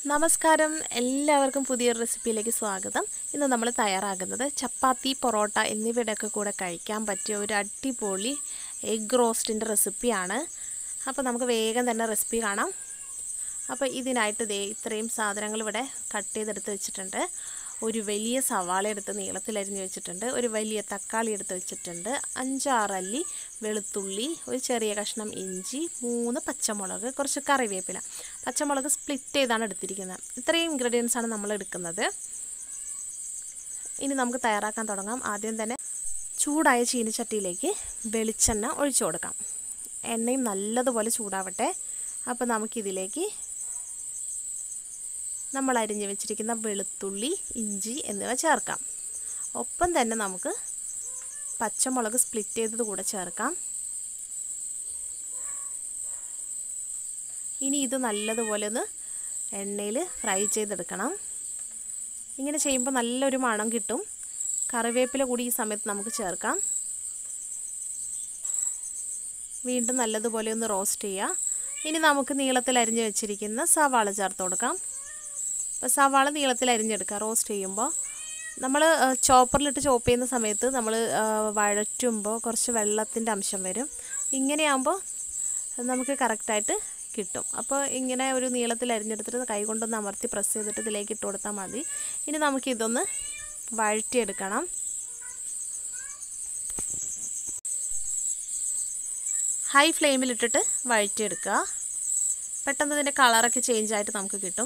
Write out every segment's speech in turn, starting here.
നമസ്കാരം എല്ലാവർക്കും പുതിയൊരു റെസിപ്പിയിലേക്ക് സ്വാഗതം ഇന്ന് നമ്മൾ തയ്യാറാക്കുന്നത് ചപ്പാത്തി പൊറോട്ട എന്നിവയുടെയൊക്കെ കൂടെ കഴിക്കാൻ പറ്റിയ ഒരു അടിപൊളി എഗ് റോസ്റ്റിൻ്റെ റെസിപ്പിയാണ് അപ്പോൾ നമുക്ക് വേഗം തന്നെ റെസിപ്പി കാണാം അപ്പോൾ ഇതിനായിട്ട് ദേ ഇത്രയും സാധനങ്ങൾ ഇവിടെ കട്ട് ചെയ്തെടുത്ത് വെച്ചിട്ടുണ്ട് ഒരു വലിയ സവാള എടുത്ത് നീളത്തിലരിഞ്ഞ് വെച്ചിട്ടുണ്ട് ഒരു വലിയ തക്കാളി എടുത്ത് വെച്ചിട്ടുണ്ട് അഞ്ചാറല്ലി വെളുത്തുള്ളി ഒരു ചെറിയ കഷ്ണം ഇഞ്ചി മൂന്ന് പച്ചമുളക് കുറച്ച് കറിവേപ്പില പച്ചമുളക് സ്പ്ലിറ്റ് ചെയ്താണ് എടുത്തിരിക്കുന്നത് ഇത്രയും ഇൻഗ്രീഡിയൻസ് ആണ് നമ്മൾ എടുക്കുന്നത് ഇനി നമുക്ക് തയ്യാറാക്കാൻ തുടങ്ങാം ആദ്യം തന്നെ ചൂടായ ചീനിച്ചട്ടിയിലേക്ക് വെളിച്ചെണ്ണ ഒഴിച്ചു കൊടുക്കാം എണ്ണയും നല്ലതുപോലെ ചൂടാവട്ടെ അപ്പോൾ നമുക്കിതിലേക്ക് നമ്മൾ അരിഞ്ഞു വെച്ചിരിക്കുന്ന വെളുത്തുള്ളി ഇഞ്ചി എന്നിവ ചേർക്കാം ഒപ്പം തന്നെ നമുക്ക് പച്ചമുളക് സ്പ്ലിറ്റ് ചെയ്തത് കൂടെ ചേർക്കാം ഇനി ഇത് നല്ലതുപോലെ ഒന്ന് എണ്ണയിൽ ഫ്രൈ ചെയ്തെടുക്കണം ഇങ്ങനെ ചെയ്യുമ്പോൾ നല്ലൊരു മണം കിട്ടും കറിവേപ്പില കൂടി ഈ സമയത്ത് നമുക്ക് ചേർക്കാം വീണ്ടും നല്ലതുപോലെ ഒന്ന് റോസ്റ്റ് ചെയ്യുക ഇനി നമുക്ക് നീളത്തിൽ അരിഞ്ഞു വെച്ചിരിക്കുന്ന സവാള ചേർത്ത് കൊടുക്കാം അപ്പോൾ സവാള നീളത്തിൽ അരിഞ്ഞെടുക്കുക റോസ്റ്റ് ചെയ്യുമ്പോൾ നമ്മൾ ചോപ്പറിലിട്ട് ചോപ്പ് ചെയ്യുന്ന സമയത്ത് നമ്മൾ വഴറ്റുമ്പോൾ കുറച്ച് വെള്ളത്തിൻ്റെ അംശം വരും ഇങ്ങനെയാകുമ്പോൾ നമുക്ക് കറക്റ്റായിട്ട് കിട്ടും അപ്പോൾ ഇങ്ങനെ ഒരു നീളത്തിൽ അരിഞ്ഞെടുത്തിട്ട് കൈ കൊണ്ടൊന്ന് അമർത്തി പ്രസ് ചെയ്തിട്ട് ഇതിലേക്ക് ഇട്ട് കൊടുത്താൽ മതി ഇനി നമുക്കിതൊന്ന് വഴറ്റിയെടുക്കണം ഹൈ ഫ്ലെയിമിലിട്ടിട്ട് വഴറ്റിയെടുക്കുക പെട്ടെന്ന് ഇതിൻ്റെ കളറൊക്കെ ചേഞ്ച് ആയിട്ട് നമുക്ക് കിട്ടും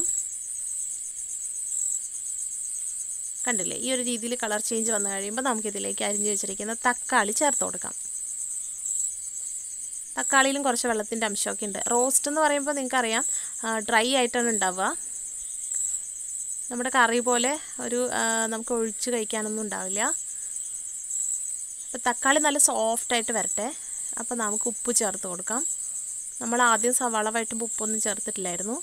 കണ്ടില്ലേ ഈ ഒരു രീതിയിൽ കളർ ചേഞ്ച് വന്നു കഴിയുമ്പോൾ നമുക്കിതിലേക്ക് അരിഞ്ഞു വെച്ചിരിക്കുന്ന തക്കാളി ചേർത്ത് കൊടുക്കാം തക്കാളിയിലും കുറച്ച് വെള്ളത്തിൻ്റെ അംശമൊക്കെ ഉണ്ട് റോസ്റ്റ് എന്ന് പറയുമ്പോൾ നിങ്ങൾക്കറിയാം ഡ്രൈ ആയിട്ടാണ് ഉണ്ടാവുക നമ്മുടെ കറി പോലെ ഒരു നമുക്ക് ഒഴിച്ച് കഴിക്കാനൊന്നും ഉണ്ടാവില്ല അപ്പോൾ തക്കാളി നല്ല സോഫ്റ്റായിട്ട് വരട്ടെ അപ്പോൾ നമുക്ക് ഉപ്പ് ചേർത്ത് കൊടുക്കാം നമ്മൾ ആദ്യം സവാള വഴറ്റുമ്പോൾ ഉപ്പൊന്നും ചേർത്തിട്ടില്ലായിരുന്നു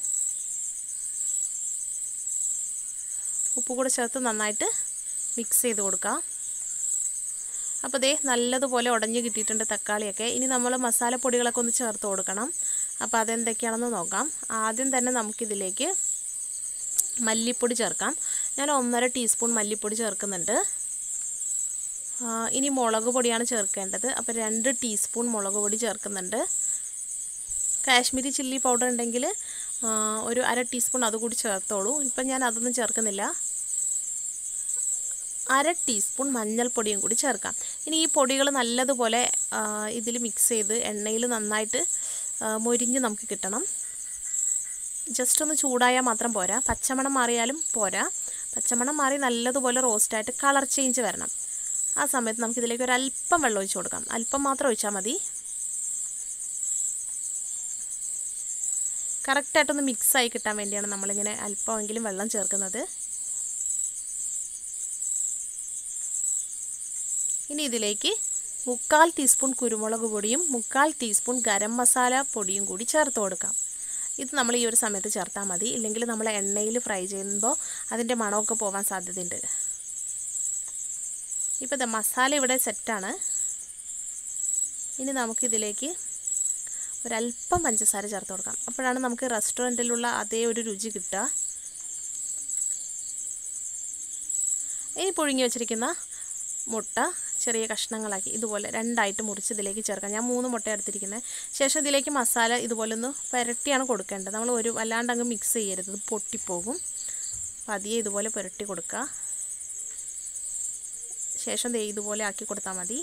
ഉപ്പ് കൂടെ ചേർത്ത് നന്നായിട്ട് മിക്സ് ചെയ്ത് കൊടുക്കാം അപ്പോൾ ദേ നല്ലതുപോലെ ഉടഞ്ഞ് കിട്ടിയിട്ടുണ്ട് തക്കാളിയൊക്കെ ഇനി നമ്മൾ മസാലപ്പൊടികളൊക്കെ ഒന്ന് ചേർത്ത് കൊടുക്കണം അപ്പോൾ അതെന്തൊക്കെയാണെന്ന് നോക്കാം ആദ്യം തന്നെ നമുക്കിതിലേക്ക് മല്ലിപ്പൊടി ചേർക്കാം ഞാൻ ഒന്നര ടീസ്പൂൺ മല്ലിപ്പൊടി ചേർക്കുന്നുണ്ട് ഇനി മുളക് പൊടിയാണ് ചേർക്കേണ്ടത് അപ്പോൾ രണ്ട് ടീസ്പൂൺ മുളക് പൊടി ചേർക്കുന്നുണ്ട് കാശ്മീരി ചില്ലി പൗഡർ ഉണ്ടെങ്കിൽ ഒരു അര ടീസ്പൂൺ അതുകൂടി ചേർത്തോളൂ ഇപ്പം ഞാൻ അതൊന്നും ചേർക്കുന്നില്ല അര ടീസ്പൂൺ മഞ്ഞൾപ്പൊടിയും കൂടി ചേർക്കാം ഇനി ഈ പൊടികൾ നല്ലതുപോലെ ഇതിൽ മിക്സ് ചെയ്ത് എണ്ണയിൽ നന്നായിട്ട് മൊരിഞ്ഞ് നമുക്ക് കിട്ടണം ജസ്റ്റ് ഒന്ന് ചൂടായാൽ മാത്രം പോരാ പച്ചമണം മാറിയാലും പോരാ പച്ചമണം മാറി നല്ലതുപോലെ റോസ്റ്റായിട്ട് കളർ ചേഞ്ച് വരണം ആ സമയത്ത് നമുക്കിതിലേക്ക് ഒരു അല്പം വെള്ളം ഒഴിച്ച് കൊടുക്കാം അല്പം മാത്രം ഒഴിച്ചാൽ മതി കറക്റ്റായിട്ടൊന്ന് മിക്സായി കിട്ടാൻ വേണ്ടിയാണ് നമ്മളിങ്ങനെ അല്പമെങ്കിലും വെള്ളം ചേർക്കുന്നത് ഇനി ഇതിലേക്ക് മുക്കാൽ ടീസ്പൂൺ കുരുമുളക് പൊടിയും മുക്കാൽ ടീസ്പൂൺ ഗരം മസാല പൊടിയും കൂടി ചേർത്ത് കൊടുക്കാം ഇത് നമ്മൾ ഈ ഒരു സമയത്ത് ചേർത്താൽ മതി ഇല്ലെങ്കിൽ നമ്മൾ എണ്ണയിൽ ഫ്രൈ ചെയ്യുമ്പോൾ അതിൻ്റെ മണമൊക്കെ പോകാൻ സാധ്യതയുണ്ട് ഇപ്പോൾ ഇത് മസാല ഇവിടെ സെറ്റാണ് ഇനി നമുക്കിതിലേക്ക് ഒരല്പം പഞ്ചസാര ചേർത്ത് കൊടുക്കാം അപ്പോഴാണ് നമുക്ക് റെസ്റ്റോറൻറ്റിലുള്ള അതേ ഒരു രുചി കിട്ടുക ഇനി പുഴുങ്ങി വെച്ചിരിക്കുന്ന മുട്ട ചെറിയ കഷ്ണങ്ങളാക്കി ഇതുപോലെ രണ്ടായിട്ട് മുറിച്ച് ഇതിലേക്ക് ചേർക്കാം ഞാൻ മൂന്ന് മുട്ട എടുത്തിരിക്കുന്നത് ശേഷം ഇതിലേക്ക് മസാല ഇതുപോലെ ഒന്ന് പുരട്ടിയാണ് കൊടുക്കേണ്ടത് നമ്മൾ ഒരു വല്ലാണ്ട് അങ്ങ് മിക്സ് ചെയ്യരുത് ഇത് പൊട്ടിപ്പോകും പതിയെ ഇതുപോലെ പുരട്ടി കൊടുക്കുക ശേഷം ദേ ഇതുപോലെ ആക്കി കൊടുത്താൽ മതി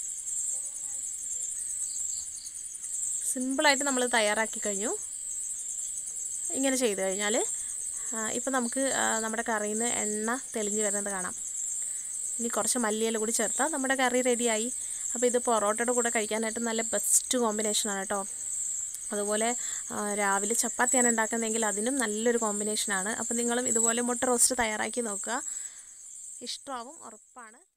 സിമ്പിളായിട്ട് നമ്മൾ തയ്യാറാക്കി കഴിഞ്ഞു ഇങ്ങനെ ചെയ്ത് കഴിഞ്ഞാൽ ഇപ്പം നമുക്ക് നമ്മുടെ കറിയിൽ നിന്ന് എണ്ണ തെളിഞ്ഞ് വരുന്നത് കാണാം ഇനി കുറച്ച് മല്ലിയില കൂടി ചേർത്താൽ നമ്മുടെ കറി റെഡിയായി അപ്പോൾ ഇത് പൊറോട്ടയുടെ കൂടെ കഴിക്കാനായിട്ട് നല്ല ബെസ്റ്റ് കോമ്പിനേഷനാണ് കേട്ടോ അതുപോലെ രാവിലെ ചപ്പാത്തിയാണ് ഉണ്ടാക്കുന്നതെങ്കിൽ അതിനും നല്ലൊരു കോമ്പിനേഷനാണ് അപ്പോൾ നിങ്ങളും ഇതുപോലെ മുട്ട റോസ്റ്റ് തയ്യാറാക്കി നോക്കുക ഇഷ്ടമാവും ഉറപ്പാണ്